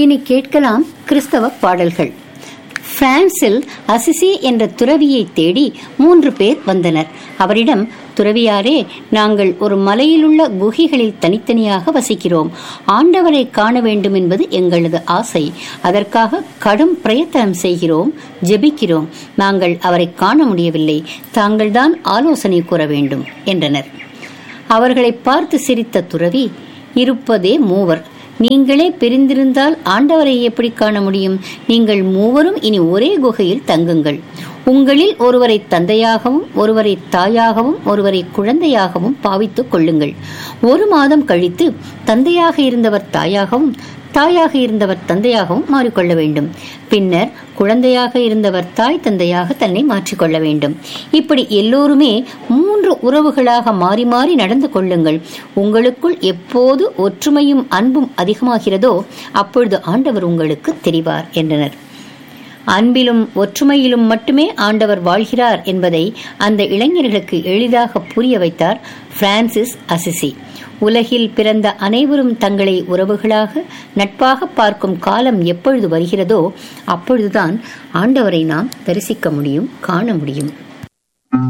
இனி கேட்கலாம் கிறிஸ்தவ பாடல்கள் பிரான்சில் அசிசி என்ற துறவியை தேடி மூன்று பேர் வந்தனர் அவரிடம் துறவியாரே நாங்கள் ஒரு மலையிலுள்ள குகைகளில் தனித்தனியாக வசிக்கிறோம் ஆண்டவரை காண வேண்டும் என்பது எங்களது ஆசை அதற்காக கடும் பிரயத்தனம் செய்கிறோம் ஜெபிக்கிறோம் நாங்கள் அவரை காண முடியவில்லை தாங்கள்தான் ஆலோசனை கூற வேண்டும் என்றனர் அவர்களை பார்த்து சிரித்த துறவி இருப்பதே மூவர் நீங்களே பிரிந்திருந்தால் ஆண்டவரை எப்படி காண முடியும் நீங்கள் மூவரும் இனி ஒரே குகையில் தங்குங்கள் உங்களில் ஒருவரை தந்தையாகவும் ஒருவரை தாயாகவும் ஒருவரை குழந்தையாகவும் பாவித்துக் கொள்ளுங்கள் ஒரு மாதம் கழித்து தந்தையாக இருந்தவர் தாயாகவும் தாயாக இருந்தவர் தந்தையாகவும் மாறிக்கொள்ள வேண்டும் பின்னர் குழந்தையாக இருந்தவர் தாய் தந்தையாக தன்னை மாற்றிக்கொள்ள வேண்டும் இப்படி எல்லோருமே மூன்று உறவுகளாக மாறி மாறி நடந்து கொள்ளுங்கள் உங்களுக்குள் எப்போது ஒற்றுமையும் அன்பும் அதிகமாகிறதோ அப்பொழுது ஆண்டவர் உங்களுக்கு தெரிவார் என்றனர் அன்பிலும் ஒற்றுமையிலும் மட்டுமே ஆண்டவர் வாழ்கிறார் என்பதை அந்த இளைஞர்களுக்கு எளிதாக புரிய வைத்தார் பிரான்சிஸ் அசிசி உலகில் பிறந்த அனைவரும் தங்களை உறவுகளாக நட்பாக பார்க்கும் காலம் எப்பொழுது வருகிறதோ அப்பொழுதுதான் ஆண்டவரை நாம் தரிசிக்க முடியும் காண முடியும்